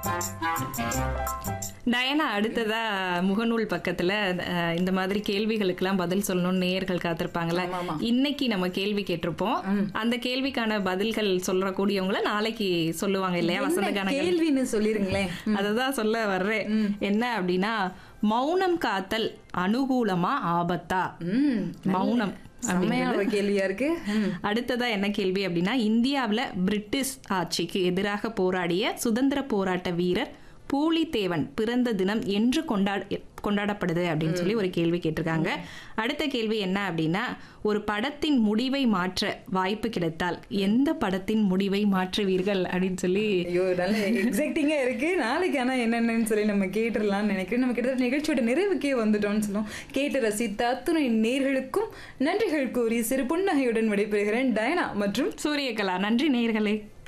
Diana அடுத்ததா முகநூல் பக்கத்துல அஹ், இந்த மாதிரி கேள்விகளுக்கெல்லாம் பதில் சொல்லணும்னு நேயர்கள் காத்திருப்பாங்கல்ல ஆமாமா. இன்னைக்கு நம்ம கேள்வி கேட்டிருப்போம் அந்த கேள்விக்கான பதில்கள் சொல்ற கூடியவங்கள நாளைக்கு சொல்லுவாங்க இல்லையா வசந்த என்ன கானங்கள் கேள்வின்னு சொல்லிருங்களேன் அததான் சொல்ல வர்றேன் என்ன அப்படின்னா மௌனம் காத்தல் அனுகூலமா ஆபத்தா ம் மௌனம் செம்மையான ஒரு கேள்வியா இருக்கு ம். அடுத்ததா என்ன கேள்வி அப்படின்னா இந்தியாவுல பிரிட்டிஷ் ஆட்சிக்கு எதிராக போராடிய சுதந்திர போராட்ட வீரர் பூலித்தேவன் பிறந்த தினம் என்று கொண்டாட கொண்டாடப்படுது அப்படின்னு சொல்லி ஒரு கேள்வி கேட்டிருக்காங்க அடுத்த கேள்வி என்ன அப்படின்னா ஒரு படத்தின் முடிவை மாற்ற வாய்ப்பு கிடைத்தால் எந்த படத்தின் முடிவை மாற்றுவீர்கள் அப்படின்னு சொல்லி ஐயோ நல்ல எக்ஸைட்டிங்கா இருக்கு நாளைக்கு ஆனா என்னென்னு சொல்லி நம்ம கேட்டுடலாம்னு நினைக்கிறேன் நம்ம கிட்ட நிகழ்ச்சியோட நிறைவுக்கே வந்துட்டோம்னு சொல்லுவோம் கேட்டு ரசித்த அத்துணை நேர்களுக்கும் நன்றிகள் கூறி சிறு புன்னகையுடன் விடைபெறுகிறேன் டயனா மற்றும் சூரியகலா நன்றி நேயர்களே